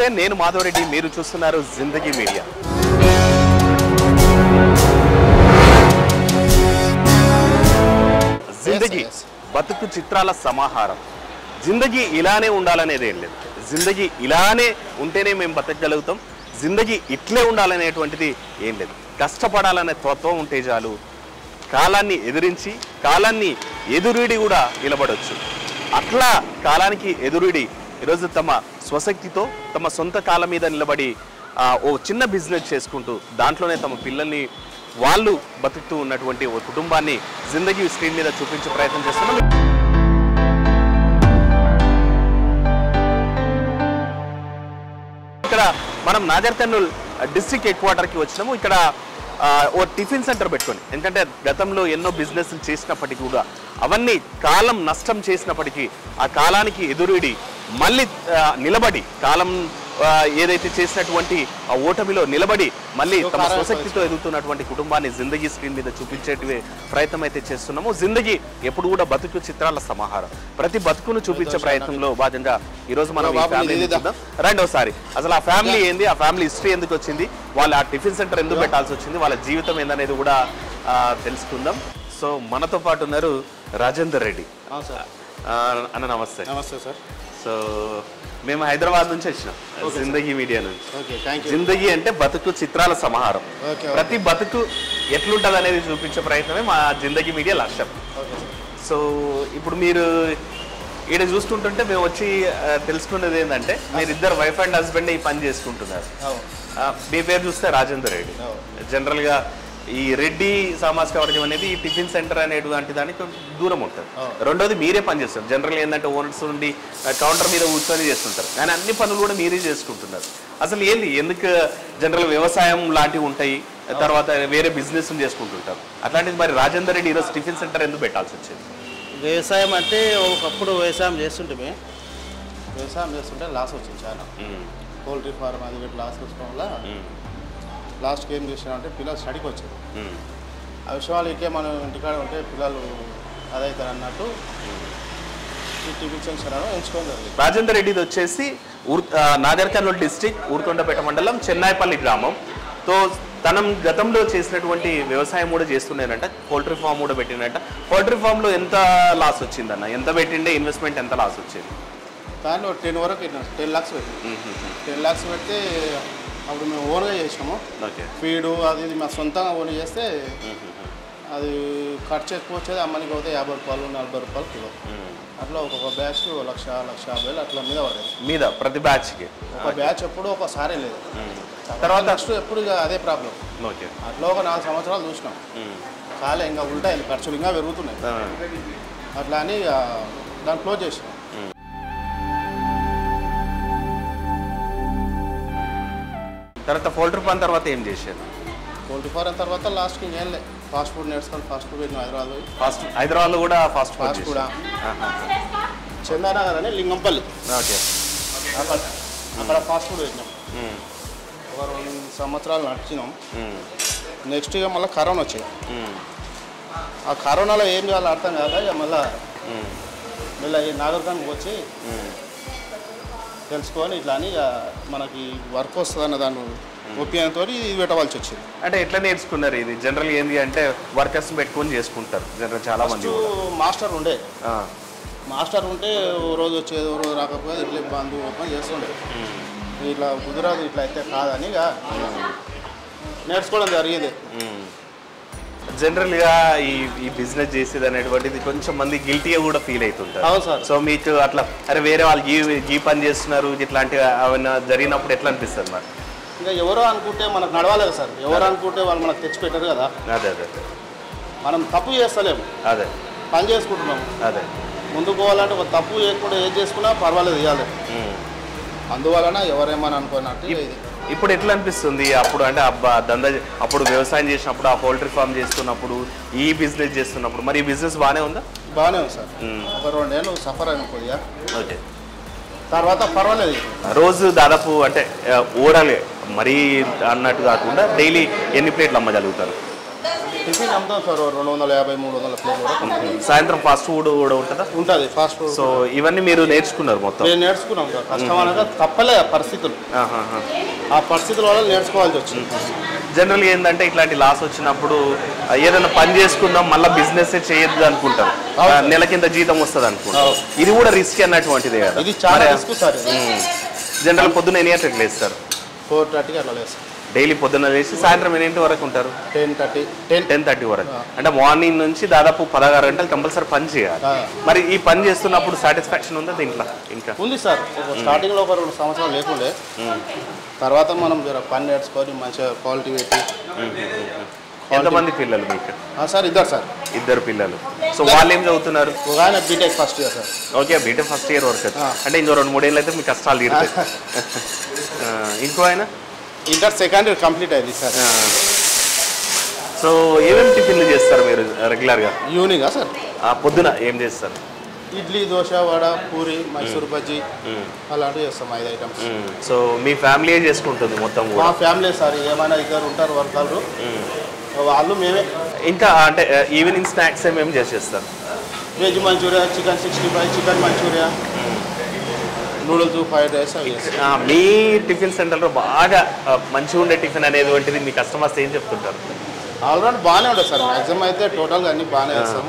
నమస్తే నేను మాధవరెడ్డి మీరు చూస్తున్నారు జిందగీ మీడియా జిందగీ yes. బతుకు చిత్రాల సమాహారం జిందగీ ఇలానే ఉండాలనేది ఏం లేదు జిందగీ ఇలానే ఉంటేనే మేము బతకగలుగుతాం జిందగీ ఇట్లే ఉండాలనేటువంటిది ఏం లేదు కష్టపడాలనే తత్వం ఉంటే చాలు కాలాన్ని ఎదిరించి కాలాన్ని ఎదురుడి కూడా నిలబడొచ్చు అట్లా కాలానికి ఎదురుడి ఈరోజు తమ స్వశక్తితో తమ సొంత కాలం మీద నిలబడి ఆ, ఓ చిన్న బిజినెస్ చేసుకుంటూ దాంట్లోనే తమ పిల్లల్ని వాళ్ళు బతుకుతూ ఉన్నటువంటి ఓ కుటుంబాన్ని జిందగీ స్క్రీన్ మీద చూపించే ప్రయత్నం చేస్తున్నాం ఇక్కడ మనం నాగర్ కర్నూల్ డిస్ట్రిక్ట్ హెడ్ క్వార్టర్కి వచ్చినాము ఇక్కడ ఆ, ఓ టిఫిన్ సెంటర్ పెట్టుకొని ఎందుకంటే గతంలో ఎన్నో బిజినెస్ చేసినప్పటికీ కూడా అవన్నీ కాలం నష్టం చేసినప్పటికీ ఆ కాలానికి ఎదురుడి మళ్ళీ ఆ, నిలబడి కాలం ఆ, ఏదైతే చేసినటువంటి ఆ ఓటమిలో నిలబడి మళ్ళీ తమ స్వశక్తితో ఎదుగుతున్నటువంటి కుటుంబాన్ని జిందగీ స్క్రీన్ మీద చూపించే ప్రయత్నం అయితే చేస్తున్నాము జిందగీ ఎప్పుడు కూడా బతుకు చిత్రాల సమాహారం ప్రతి బతుకును చూపించే ప్రయత్నంలో భాగంగా ఈ రోజు మనం ఈ బాబు, ఫ్యామిలీని ఇది ఇదా? చూద్దాం. రెండోసారి అసలు ఆ ఫ్యామిలీ ఏంది ఆ ఫ్యామిలీ హిస్టరీ ఎందుకు వచ్చింది వాళ్ళు ఆ టిఫిన్ సెంటర్ ఎందుకు పెట్టాల్సి వచ్చింది వాళ్ళ జీవితం ఏందనేది కూడా ఆ, తెలుసుకుందాం సో మనతో పాటు ఉన్నారు రాజేందర్ రెడ్డి అవును సార్ ఆ, అన్న నమస్తే నమస్తే సార్ సో మేము హైదరాబాద్ నుంచి వచ్చినాం జిందగీ మీడియా నుంచి ఓకే థ్యాంక్ యూ జిందగీ అంటే బతుకు చిత్రాల సమాహారం ఓకే ప్రతి బతుకు ఎట్లుంటది అనేది చూపించే ప్రయత్నమే మా జిందగీ మీడియా లక్ష్యం ఓకే సార్ సో ఇప్పుడు మీరు ఈడ చూస్తుంటుంటే మేము వచ్చి ఆ, తెలుసుకున్నది ఏంటంటే మీరు ఇద్దరు వైఫ్ అండ్ హస్బెండ్ ఈ పని చేసుకుంటున్నారు అవును ఆ, మీ పేరు చూస్తే రాజేందర్ రెడ్డి అవును. జనరల్గా ఈ రెడ్డి సామాజిక వర్గం అనేది ఈ టిఫిన్ సెంటర్ అనేటువంటి దానికి కొంచెం దూరం ఉంటుంది అవును. రెండోది మీరే పని చేస్తారు జనరల్ ఏంటంటే ఓనర్స్ నుండి కౌంటర్ మీద కూర్చొని చేస్తుంటారు కానీ అన్ని పనులు కూడా మీరే చేసుకుంటున్నారు అసలు ఏంది ఎందుకు జనరల్ వ్యవసాయం లాంటివి ఉంటాయి తర్వాత వేరే బిజినెస్ చేసుకుంటుంటారు అట్లాంటిది మరి రాజేందర్ రెడ్డి ఈరోజు టిఫిన్ సెంటర్ ఎందుకు పెట్టాల్సి వచ్చింది వ్యవసాయం అంటే ఒకప్పుడు వ్యవసాయం చేస్తుంటే వ్యవసాయం చేస్తుంటే లాస్ వచ్చింది చాలా ఉమ్, పౌల్ట్రీ ఫార్మ్ అది వీటి లాస్ వచ్చడం వల్ల ఉమ్, లాస్ట్కి ఏం చేసినా పిల్లలు స్టడీకి వచ్చారు ఉమ్, ఆ విషయాలు ఇకే మనం ఇంటికాడ ఉంటే పిల్లలు అదవుతారు అన్నట్టు ఈ టిఫిన్ సెంటర్ ఎంచుకోవడం జరిగింది రాజేందర్ రెడ్డిది వచ్చేసి ఊర్ ఆ, నాగర్ కర్నూలు డిస్టిక్ ఊరుకొండపేట మండలం చెన్నాయిపల్లి గ్రామం తో తనం గతంలో చేసినటువంటి వ్యవసాయం కూడా చేస్తుండేనంట పౌల్ట్రీ ఫామ్ కూడా పెట్టిండంట పౌల్ట్రీ ఫామ్లో ఎంత లాస్ వచ్చిందన్న ఎంత పెట్టిండే ఇన్వెస్ట్మెంట్ ఎంత లాస్ వచ్చింది దాంట్లో టెన్ వరకు టెన్ లాక్స్ పెట్టి టెన్ లాక్స్ పెడితే అప్పుడు మేము ఓన్గా చేసినాము ఓకే ఫీడు అది ఇది మా సొంతంగా ఓన్ చేస్తే అది ఖర్చు ఎక్కువ వచ్చేది అమ్మనికి పోతే యాభై రూపాయలు నలభై రూపాయలు కిలో అట్లా ఒక్కొక్క బ్యాచ్ లక్ష లక్ష యాభై వేలు అట్లా మీద పడేది మీద ప్రతి బ్యాచ్కి ఒక బ్యాచ్ ఎప్పుడు ఒకసారి లేదు తర్వాత నెక్స్ట్ ఎప్పుడు ఇక అదే ప్రాబ్లం ఓకే అట్లా ఒక నాలుగు సంవత్సరాలు చూసినాం కాలే ఇంకా ఉంటాయి ఖర్చులు ఇంకా పెరుగుతున్నాయి అట్లా అని ఇక దాన్ని క్లోజ్ చేసినాం తర్వాత పౌల్ట్రీ ఫామ్ తర్వాత ఏం చేశారు ట్వంటీ ఫోర్ అయిన తర్వాత లాస్ట్కి ఇంకేం లే ఫాస్ట్ ఫుడ్ నేర్చుకొని ఫాస్ట్ ఫుడ్ పెట్టిన హైదరాబాద్ పోయి ఫాస్ట్ హైదరాబాద్లో కూడా ఫాస్ట్ ఫుడ్ ఫాస్ట్ కూడా చందానగర్ అని లింగంపల్లి ఓకే అక్కడ అక్కడ ఫాస్ట్ ఫుడ్ పెట్టినాం ఒక రెండు సంవత్సరాలు నడిచినాం నెక్స్ట్ ఇక మళ్ళీ కరోనా వచ్చింది ఆ కరోనాలో ఏం చేయాలో అర్థం కాక ఇక మళ్ళీ మళ్ళీ ఈ నాగరికానికి వచ్చి తెలుసుకొని ఇట్లా అని ఇక మనకి వర్క్ వస్తుంది అన్న దాని ఒపీనియన్తో ఇది పెట్టవలసి వచ్చింది అంటే ఎట్లా నేర్చుకున్నారు ఇది జనరల్ ఏంది అంటే వర్కర్స్ పెట్టుకొని చేసుకుంటారు జనరల్ చాలా మంది ఫస్ట్ కూడా. మాస్టర్ ఉండే ఆ, మాస్టర్ ఉంటే ఓ రోజు వచ్చేది ఓ రోజు రాకపోతే ఇట్లా బంధు ఓపెన్ చేస్తుండే ఇట్లా కుదరదు ఇట్లా అయితే కాదని ఇక నేర్చుకోవడం జరిగేది ఉమ్. జనరల్గా ఈ ఈ బిజినెస్ చేసేది అనేటువంటిది కొంచెం మంది గిల్టీగా కూడా ఫీల్ అవుతుంటారు అవును సార్ సో మీకు అట్లా అరే వేరే వాళ్ళు గీ గీ పని చేస్తున్నారు ఇట్లాంటి ఏమైనా జరిగినప్పుడు ఎట్లా అనిపిస్తుంది మరి ఇంకా ఎవరో అనుకుంటే మనకు నడవాలి కదా సార్ ఎవరు అనుకుంటే వాళ్ళు మనకు తెచ్చిపెట్టారు కదా అదే అదే మనం తప్పు చేస్తలేము అదే పని చేసుకుంటున్నాము అదే ముందుకు పోవాలంటే ఒక తప్పు చేయకుండా ఏది చేసుకున్నా పర్వాలేదు ఇవ్వాలి ఉమ్. అందువలన ఎవరేమని అనుకున్నట్టు ఇది ఇప్పుడు ఎట్లా అనిపిస్తుంది అప్పుడు అంటే అబ్బా దందా అప్పుడు వ్యవసాయం చేసినప్పుడు ఆ పౌల్ట్రీ ఫామ్ చేస్తున్నప్పుడు ఈ బిజినెస్ చేస్తున్నప్పుడు మరి ఈ బిజినెస్ బాగానే ఉందా బాగానే ఉంది సార్ ఉమ్. ఒక రెండేళ్ళు సఫర్ అయిన కొద్దిగా ఓకే తర్వాత పర్వాలేదు రోజు దాదాపు అంటే ఆ, ఓడాలి మరీ అన్నట్టు కాకుండా డైలీ ఎన్ని ప్లేట్లు అమ్మగలుగుతారు టిఫిన్ అమ్ముతాం సార్ ఓ రెండు వందల యాభై మూడు వందల ప్లేట్ వరకు ఉంటుంది. సాయంత్రం ఫాస్ట్ ఫుడ్ కూడా ఉంటుందా ఉంటుంది ఫాస్ట్ ఫుడ్ సో ఇవన్నీ మీరు నేర్చుకున్నారు మొత్తం మేము నేర్చుకున్నాం సార్ కష్టం అనగా తప్పలే ఆ పరిస్థితులు ఆహాహా. ఆ పరిస్థితుల వల్ల నేర్చుకోవాల్సి వచ్చింది జనరల్గా ఏంటంటే ఇట్లాంటి లాస్ వచ్చినప్పుడు ఆ, ఏదైనా పని చేసుకుందాం మళ్ళీ బిజినెస్ చేయొద్దు అనుకుంటారు ఆ, అవును. నెల కింద జీతం వస్తుంది అనుకుంటారు అవును. ఇది కూడా రిస్క్ అన్నటువంటిదే కదా ఇది చాలా మరి, రిస్క్ సార్ ఉమ్. జనరల్ పొద్దున్న ఎన్ని గంటలకు లేస్తారు ఫోర్ థర్టీకి అట్లా లేదు సార్ డైలీ పొద్దున్న లేచి సాయంత్రం ఎన్నింటి వరకు ఉంటారు ten thirty ten ten thirty వరకు అంటే మార్నింగ్ నుంచి దాదాపు పదహారు గంటలు కంపల్సరీ పని చేయాలి ఆ. మరి ఈ పని చేస్తున్నప్పుడు సాటిస్ఫాక్షన్ ఉందా దీంట్లో ఇంకా ఉంది సార్ ఒక స్టార్టింగ్లో ఒక రెండు సంవత్సరాలు లేకుండే తర్వాత మనం జర పని నేర్చుకొని మంచిగా క్వాలిటీ పెట్టి ఎంతమంది పిల్లలు మీకు ఆ, సార్ ఇద్దరు సార్ ఇద్దరు పిల్లలు సో వాళ్ళు ఏం చదువుతున్నారు ఒక ఆయన BTech first year sir okay BTech first year వరకు ఆ. అంటే ఇంకో రెండు మూడేళ్ళు అయితే మీ కష్టాలు తీరుతాయి ఆ, ఇంకో ఆయన ఇంటర్ సెకండ్ ఇయర్ కంప్లీట్ అయింది సార్ ఆ. సో ఏమేమి టిఫిన్లు చేస్తారు మీరు రెగ్యులర్గా ఈవినింగా సార్ పొద్దున ఏం చేస్తారు ఇడ్లీ దోశ వడ పూరి మైసూర్ బజ్జీ అలాంటివి చేస్తాం ఐదు ఐటమ్స్ మ్మ్. సో మీ ఫ్యామిలీ చేసుకుంటుంది మొత్తం మా కూడా ఫ్యామిలీ సార్ ఏమైనా ఇద్దరు ఉంటారు వర్కర్లు వాళ్ళు మేమే ఇంకా అంటే ఈవినింగ్ స్నాక్స్ ఏమేమి చేసేస్తారు veg manchuria chicken sixty five chicken manchuria noodles fried rice అవి చేస్తాం ఆ, మీ టిఫిన్ సెంటర్లో బాగా ఆ, మంచిగా ఉండే టిఫిన్ అనేటువంటిది మీ కస్టమర్స్ ఏం చెప్తుంటారు ఆల్రౌండ్ బాగానే ఉంటుంది సార్ మ్యాక్సిమం అయితే టోటల్గా అన్ని బాగానే చేస్తాము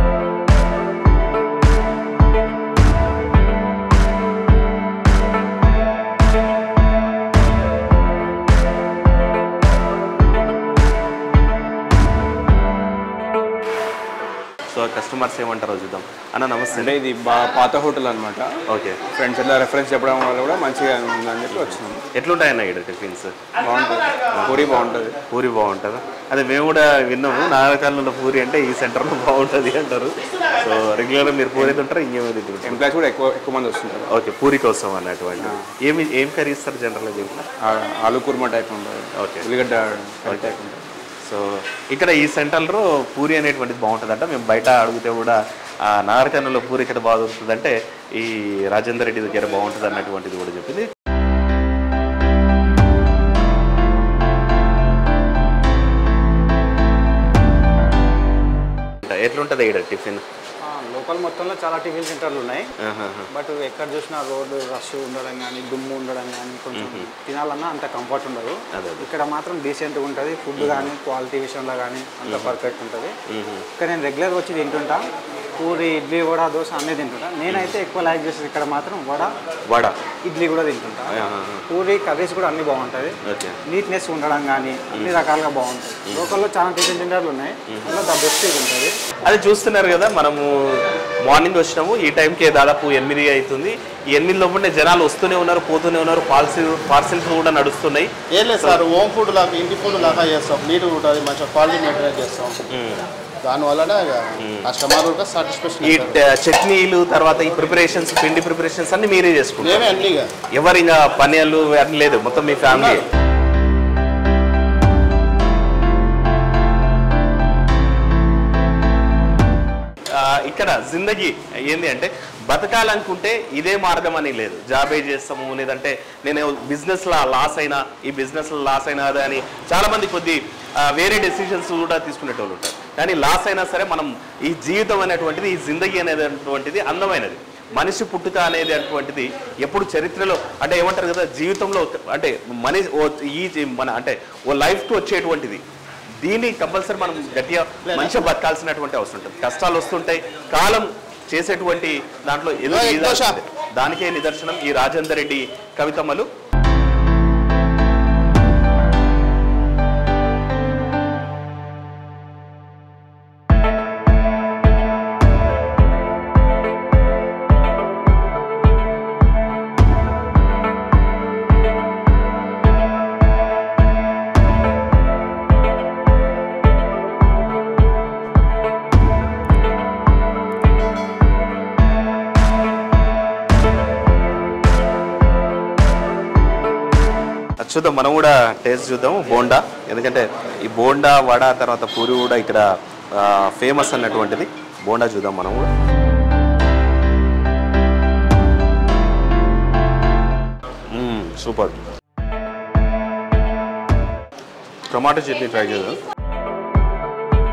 సో కస్టమర్స్ ఏమంటారో చూద్దాం అన్న నమస్తే అంటే ఇది బా పాత హోటల్ అనమాట ఓకే ఫ్రెండ్స్ ఇట్లా రెఫరెన్స్ చెప్పడం వల్ల కూడా మంచిగా ఉందని చెప్పి వచ్చినాం ఎట్లుంటాయన్న ఇక్కడ టిఫిన్స్ బాగుంటుంది పూరి బాగుంటుంది పూరి బాగుంటుందా అదే మేము కూడా విన్నాము నాగరకాలంలో పూరి అంటే ఈ సెంటర్లో బాగుంటుంది అంటారు సో రెగ్యులర్గా మీరు పూరి తింటారు ఇంకేమో తింటారు ఎంప్లాయీస్ కూడా ఎక్కువ ఎక్కువ మంది వస్తుంటారు ఓకే పూరి కోసం అన్నటువంటి ఏమి ఏం కర్రీ ఇస్తారు జనరల్గా దీంట్లో ఆ- ఆలు కుర్మా టైప్ ఉంటుంది ఓకే. ఉల్లిగడ్డ కర్రీ టైప్ ఉంటుంది సో ఇక్కడ ఈ సెంటర్లో పూరి అనేటువంటిది బాగుంటుందంట మేము బయట అడిగితే కూడా ఆ నాగరకర్ణంలో పూరి ఇక్కడ బాగా దొరుకుతుందంటే ఈ రాజేందర్ రెడ్డి దగ్గర బాగుంటుంది అన్నటువంటిది కూడా చెప్పింది ఎట్లుంటుంది ఇక్కడ టిఫిన్ లోకల్ మొత్తంలో చాలా టిఫిన్ సెంటర్లు ఉన్నాయి ఆహాహా. బట్ ఎక్కడ చూసినా రోడ్డు రష్ ఉండడం కానీ దుమ్ము ఉండడం కానీ కొంచెం తినాలన్నా అంత కంఫర్ట్ ఉండదు అదే అదే. ఇక్కడ మాత్రం డీసెంట్గా ఉంటుంది ఫుడ్ కానీ క్వాలిటీ విషయంలో కానీ అంత పర్ఫెక్ట్ ఉంటుంది మ్మ్. ఇక్కడ నేను రెగ్యులర్ వచ్చి తింటుంటా పూరి ఇడ్లీ వడ దోశ అన్నీ తింటుంటా నేనైతే ఎక్కువ లైక్ చేసేది ఇక్కడ మాత్రం వడ వడ ఇడ్లీ కూడా తింటుంటా ఆహాహా. పూరి కర్రీస్ కూడా అన్నీ బాగుంటుంది ఓకే నీట్నెస్ ఉండడం కానీ అన్ని రకాలుగా బాగుంటుంది లోకల్లో చాలా టిఫిన్ సెంటర్లు ఉన్నాయి అందులో ద బెస్ట్ ఇది ఉంటుంది అది చూస్తున్నారు కదా మనము మార్నింగ్ వచ్చినాము ఈ టైంకి దాదాపు ఎనిమిది అవుతుంది ఈ ఎనిమిది లోపలనే జనాలు వస్తూనే ఉన్నారు పోతూనే ఉన్నారు పార్సిల్ పార్సిల్స్ కూడా నడుస్తున్నాయి ఏం లేదు సార్ హోమ్ ఫుడ్ లాగా ఇంటి ఫుడ్ లాగా చేస్తాం నీట్గా ఉంటుంది మంచిగా క్వాలిటీ మెయింటైన్ చేస్తాం దానివల్లనే కస్టమర్ కూడా ఈ సాటిస్ఫాక్షన్ ట- చట్నీలు తర్వాత ఈ ప్రిపరేషన్స్ పిండి ప్రిపరేషన్స్ అన్ని మీరే చేసుకుంటారు మేమే అన్నీగా ఎవరు ఇంకా పనియాలు అన్ని లేదు మొత్తం మీ ఫ్యామిలీ ఆ, ఇక్కడ జిందగీ ఏంది అంటే బతకాలనుకుంటే ఇదే మార్గం అని లేదు జాబే చేస్తాము లేదంటే నేను బిజినెస్ లా లాస్ అయినా ఈ బిజినెస్ లో లాస్ అయినా అదే అని చాలా మంది కొద్ది ఆ, వేరే డెసిషన్స్ కూడా తీసుకునేటోళ్ళు ఉంటారు కానీ లాస్ అయినా సరే మనం ఈ జీవితం అనేటువంటిది ఈ జిందగీ అనేటువంటిది అందమైనది మనిషి పుట్టుక అనేది అటువంటిది ఎప్పుడు చరిత్రలో అంటే ఏమంటారు కదా జీవితంలో ఒక- అంటే మనిషి ఓ ఈ జీ- మన అంటే ఓ లైఫ్కి వచ్చేటువంటిది దీన్ని కంపల్సరీ మనం గట్టిగా మంచిగా బతకాల్సినటువంటి అవసరం ఉంటుంది కష్టాలు వస్తుంటాయి కాలం చేసేటువంటి దాంట్లో ఏదో ఓయ్, ఏదో దోశ. ఉంటుంది. దానికే నిదర్శనం ఈ రాజేందర్ రెడ్డి కవితమ్మలు అది చూద్దాం మనం కూడా టేస్ట్ చూద్దాం బోండా ఎందుకంటే ఈ బోండా వడ తర్వాత పూరి కూడా ఇక్కడ ఫేమస్ అన్నటువంటిది బోండా చూద్దాం మనం కూడా మ్మ్, సూపర్ టొమాటో చట్నీ ట్రై చేద్దాం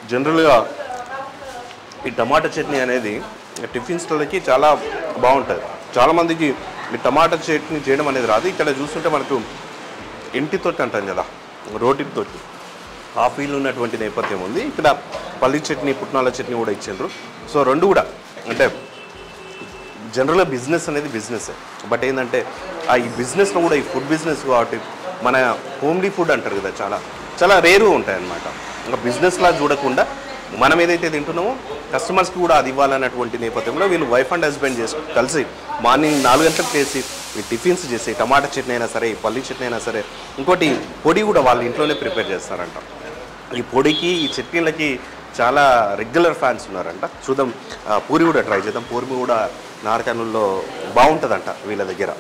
జనరల్గా ఈ టమాటా చట్నీ అనేది టిఫిన్స్లకి చాలా బాగుంటుంది చాలామందికి ఈ టమాటా చట్నీ చేయడం అనేది రాదు ఇక్కడ చూస్తుంటే మనకు ఇంటితోటి అంటాం కదా రోటితోటి ఆ ఫీల్ ఉన్నటువంటి నేపథ్యం ఉంది ఇక్కడ పల్లి చట్నీ పుట్నాల చట్నీ కూడా ఇచ్చిండ్రు సో రెండు కూడా అంటే జనరల్గా బిజినెస్ అనేది బిజినెస్ బట్ ఏంటంటే ఆ ఈ బిజినెస్లో కూడా ఈ ఫుడ్ బిజినెస్ కాబట్టి మన హోమ్లీ ఫుడ్ అంటారు కదా చాలా చాలా రేరు ఉంటాయి అన్నమాట ఇంకా బిజినెస్లా చూడకుండా మనం ఏదైతే తింటున్నామో కస్టమర్స్కి కూడా అది ఇవ్వాలన్నటువంటి నేపథ్యంలో వీళ్ళు వైఫ్ అండ్ హస్బెండ్ చేసి కలిసి మార్నింగ్ నాలుగు గంటలకు చేసి ఈ టిఫిన్స్ చేసి టమాటా చట్నీ అయినా సరే ఈ పల్లి చట్నీ అయినా సరే ఇంకోటి పొడి కూడా వాళ్ళ ఇంట్లోనే ప్రిపేర్ చేస్తారంట ఈ పొడికి ఈ చట్నీలకి చాలా రెగ్యులర్ ఫ్యాన్స్ ఉన్నారంట చూద్దాం ఆ, పూరి కూడా ట్రై చేద్దాం పూరి కూడా నారకర్నూల్లో బాగుంటుందంట వీళ్ళ దగ్గర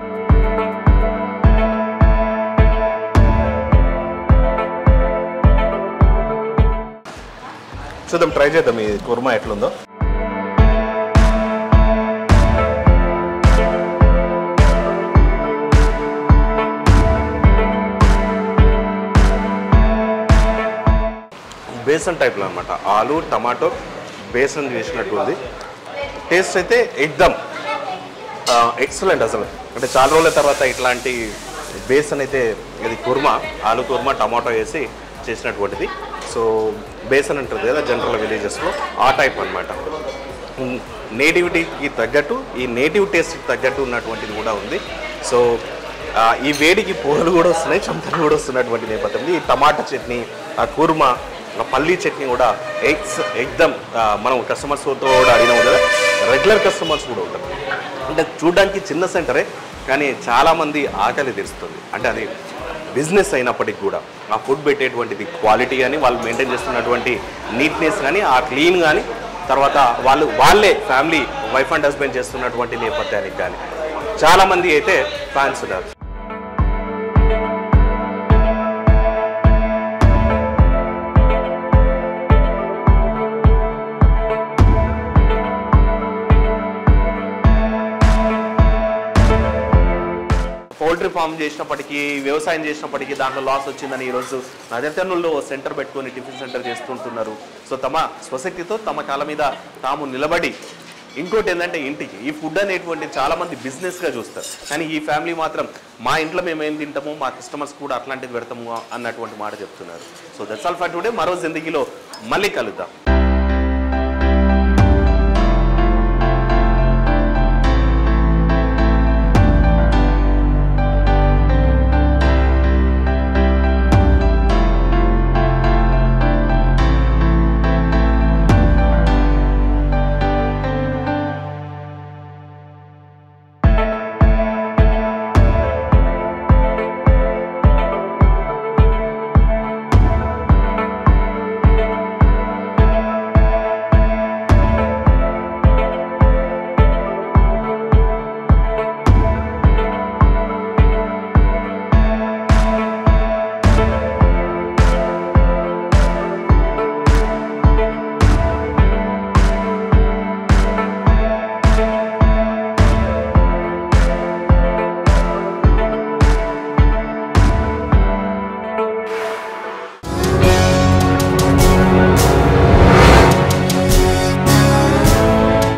చూద్దాం ట్రై చేద్దాం ఈ కుర్మా ఎట్లుందో బేసన్ టైప్లో అనమాట ఆలు టమాటో బేసన్ చేసినట్టు ఉంది టేస్ట్ అయితే ఎగ్దమ్ ఎక్సలెంట్ అసలు అంటే చాలా రోజుల తర్వాత ఇట్లాంటి బేసన్ అయితే ఇది కుర్మా ఆలు కుర్మా టమాటో వేసి చేసినటువంటిది సో బేసన్ అంటుంది కదా జనరల్ విలేజెస్లో ఆ టైప్ అనమాట నేటివిటీకి తగ్గట్టు ఈ నేటివ్ టేస్ట్కి తగ్గట్టు ఉన్నటువంటిది కూడా ఉంది సో ఆ, ఈ వేడికి పూలు కూడా వస్తున్నాయి చెమటలు కూడా వస్తున్నటువంటి నేపథ్యంలో ఈ టమాటా చట్నీ ఆ కుర్మా ఆ పల్లీ చట్నీ కూడా ఎగ్స్ ఎగ్దమ్ ఆ, మనం కస్టమర్స్తో కూడా అడిగినాం కదా రెగ్యులర్ కస్టమర్స్ కూడా ఉంటారు అంటే చూడడానికి చిన్న సెంటరే కానీ చాలామంది ఆకలి తెరుస్తుంది అంటే అది బిజినెస్ అయినప్పటికీ కూడా ఆ ఫుడ్ పెట్టేటువంటిది క్వాలిటీ కానీ వాళ్ళు మెయింటైన్ చేస్తున్నటువంటి నీట్నెస్ కానీ ఆ క్లీన్ కానీ తర్వాత వాళ్ళు వాళ్ళే ఫ్యామిలీ వైఫ్ అండ్ హస్బెండ్ చేస్తున్నటువంటి నేపథ్యానికి కానీ చాలామంది అయితే ఫ్యాన్స్ ఉన్నారు పౌల్ట్రీ ఫామ్ చేసినప్పటికీ వ్యవసాయం చేసినప్పటికీ దాంట్లో లాస్ వచ్చిందని ఈరోజు నజర్తనుల్లో సెంటర్ పెట్టుకొని టిఫిన్ సెంటర్ చేస్తుంటున్నారు సో తమ స్వశక్తితో తమ కాళ్ళ మీద తాము నిలబడి ఇంకోటి ఏంటంటే ఇంటికి ఈ ఫుడ్ అనేటువంటి చాలా మంది బిజినెస్గా చూస్తారు కానీ ఈ ఫ్యామిలీ మాత్రం మా ఇంట్లో మేము ఏం తింటాము మా కస్టమర్స్ కూడా అట్లాంటిది పెడతాము అన్నటువంటి మాట చెప్తున్నారు so that's all for today మరో జిందగీలో మళ్ళీ కలుద్దాం